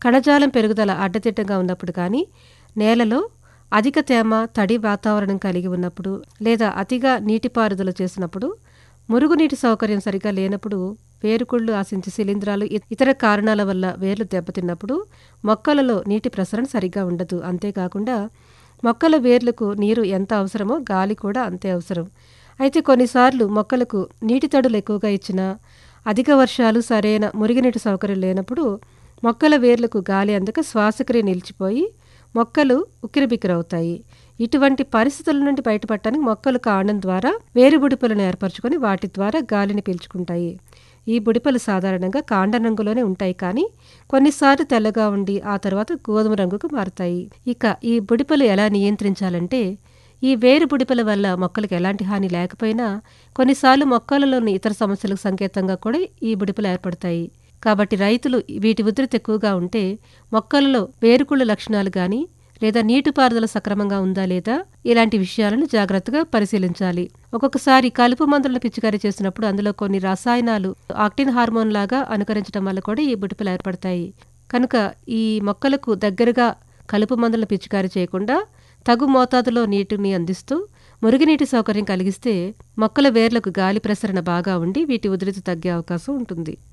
కణజాలం పెరుగుదల అడ్డదిడ్డంగా ఉన్నప్పుడు కానీ నేలలో అధిక తేమ తడి వాతావరణం కలిగి ఉన్నప్పుడు లేదా అతిగా నీటిపారుదల చేసినప్పుడు మురుగునీటి సౌకర్యం సరిగా లేనప్పుడు వేరుకుళ్ళు ఆశించే శిలీంధ్రాలు ఇ- ఇతర కారణాల వల్ల వేర్లు దెబ్బతిన్నప్పుడు మొక్కలలో నీటి ప్రసరణ సరిగ్గా ఉండదు అంతేకాకుండా మొక్కల వేర్లకు నీరు ఎంత అవసరమో గాలి కూడా అంతే అవసరం అయితే కొన్నిసార్లు మొక్కలకు నీటి తడులు ఎక్కువగా ఇచ్చినా అధిక వర్షాలు సరైన మురుగునీటి సౌకర్యం లేనప్పుడు మొక్కల వేర్లకు గాలి అందక శ్వాసక్రియ నిలిచిపోయి మొక్కలు ఉక్కిరిబిక్కిరవుతాయి ఇటువంటి పరిస్థితుల నుండి బయటపడటానికి మొక్కలు కాండం ద్వారా వేరు బుడిపలను ఏర్పరచుకొని వాటి ద్వారా గాలిని పీల్చుకుంటాయి ఈ బుడిపలు సాధారణంగా కాండ రంగులోనే ఉంటాయి కానీ కొన్నిసార్లు తెల్లగా ఉండి ఆ తర్వాత గోధుమ రంగుకు మారుతాయి ఇక ఈ బుడిపలు ఎలా నియంత్రించాలంటే ఈ వేరు బుడిపల వల్ల మొక్కలకు ఎలాంటి హాని లేకపోయినా కొన్నిసార్లు మొక్కలలోని ఇతర సమస్యలకు సంకేతంగా కూడా ఈ బుడిపలు ఏర్పడతాయి కాబట్టి రైతులు వీటి ఉధృతి ఎక్కువగా ఉంటే మొక్కలలో వేరుకుళ్ళు లక్షణాలు గాని లేదా నీటిపారుదల సక్రమంగా ఉందా లేదా ఇలాంటి విషయాలను జాగ్రత్తగా పరిశీలించాలి ఒక్కొక్కసారి కలుపు మందులను పిచికారీ చేసినప్పుడు అందులో కొన్ని రసాయనాలు ఆక్టిన్ హార్మోన్ లాగా అనుకరించడం వల్ల కూడా ఈ బుడిపలు ఏర్పడతాయి కనుక ఈ మొక్కలకు దగ్గరగా కలుపు మందులను పిచికారీ చేయకుండా తగు మోతాదులో నీటిని అందిస్తూ మురుగునీటి సౌకర్యం కలిగిస్తే మొక్కల వేర్లకు గాలి ప్రసరణ బాగా ఉండి వీటి ఉధృతి తగ్గే అవకాశం ఉంటుంది